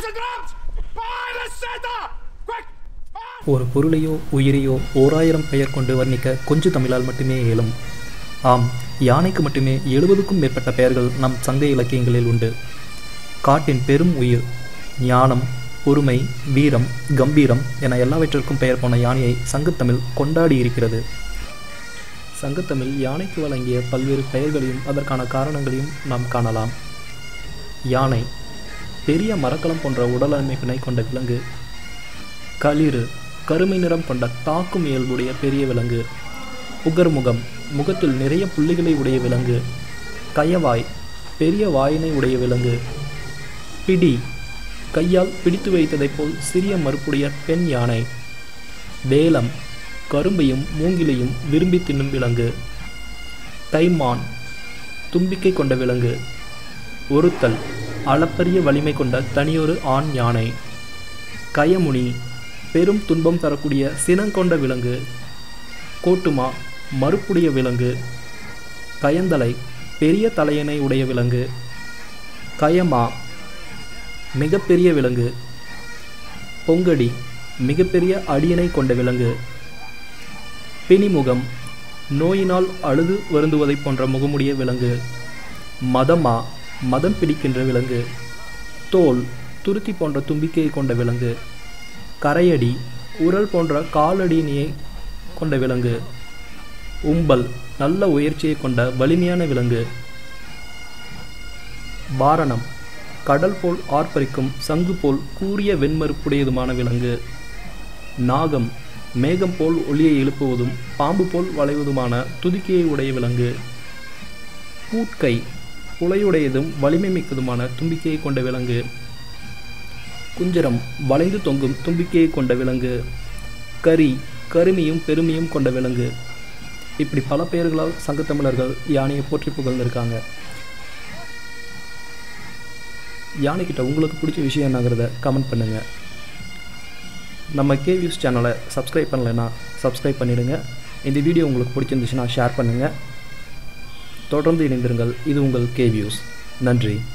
Geramd! Behind the center! Quick! ஒரு பொருளையோ உயிரையோ ஓராயிரம் பெயர் கொண்டு வர்ணிக்க கொஞ்ச தமிழால் மட்டுமே இயலும் ஆம் யானைக்கு மட்டுமே எழுபதுக்கும் மேற்பட்ட பெயர்கள் நம் சங்க இலக்கியங்களில் உண்டு காட்டின் பெரும் உயிர் ஞானம் பொறுமை வீரம் கம்பீரம் என எல்லாவற்றிற்கும் பெயர் போன யானையை சங்கத்தமிழ் கொண்டாடி இருக்கிறது சங்கத்தமிழ் யானைக்கு வழங்கிய பல்வேறு பெயர்களையும் அதற்கான காரணங்களையும் நாம் காணலாம் யானை பெரிய மரக்கலம் போன்ற உடல் அமைப்பினை கொண்ட விலங்கு களிறு கருமை நிறம் கொண்ட தாக்கும் இயல்புடைய பெரிய விலங்கு உகர்முகம் முகத்தில் நிறைய புள்ளிகளை உடைய விலங்கு கயவாய் பெரிய வாயினை உடைய விலங்கு பிடி கையால் பிடித்து வைத்ததைப் போல் சிறிய மறுப்புடைய பெண் யானை வேலம் கரும்பையும் மூங்கிலையும் விரும்பி தின்னும் விலங்கு தைமான் தும்பிக்கை கொண்ட விலங்கு ஒருத்தல் அளப்பரிய வலிமை கொண்ட தனியொரு ஆண் யானை கயமுனி பெரும் துன்பம் தரக்கூடிய சினங்கொண்ட விலங்கு கோட்டுமா மறுப்புடைய விலங்கு கயந்தலை பெரிய தலையணை உடைய விலங்கு கயமா மிகப்பெரிய விலங்கு பொங்கடி மிகப்பெரிய அடியனை கொண்ட விலங்கு பிணிமுகம் நோயினால் அழுது வருந்துவதைப் போன்ற முகமுடைய விலங்கு மதமா மதம் பிடிக்கின்ற விலங்கு தோல் துருத்தி போன்ற தும்பிக்கையை கொண்ட விலங்கு கரையடி உரல் போன்ற காலடியினையை கொண்ட விலங்கு உம்பல் நல்ல உயர்ச்சியை கொண்ட வலிமையான விலங்கு பாரணம் கடல் போல் ஆர்ப்பரிக்கும் சங்கு போல் கூரிய வெண்மறுப்புடையதுமான விலங்கு நாகம் மேகம் போல் ஒளியை எழுப்புவதும் பாம்பு போல் வளைவதுமான துதிக்கையை உடைய விலங்கு பூட்கை புலையுடையதும் வலிமை மிக்கதுமான தும்பிக்கையை கொண்ட விலங்கு குஞ்சரம் வளைந்து தொங்கும் தும்பிக்கையை கொண்ட விலங்கு கரி கருமியும் பெருமையும் கொண்ட விலங்கு இப்படி பல பெயர்களால் சங்கத்தமிழர்கள் யானையை போற்றி புகழ்ந்திருக்காங்க யானைக்கிட்ட உங்களுக்கு பிடிச்ச விஷயம் என்னங்கிறத கமெண்ட் பண்ணுங்கள் நம்ம கே வியூஸ் சேனலை சப்ஸ்கிரைப் பண்ணலைன்னா சப்ஸ்கிரைப் பண்ணிடுங்க இந்த வீடியோ உங்களுக்கு பிடிச்சிருந்துச்சுன்னா ஷேர் பண்ணுங்கள் தொடர்ந்து இணைந்திருங்கள் இது உங்கள் கே வியூஸ் நன்றி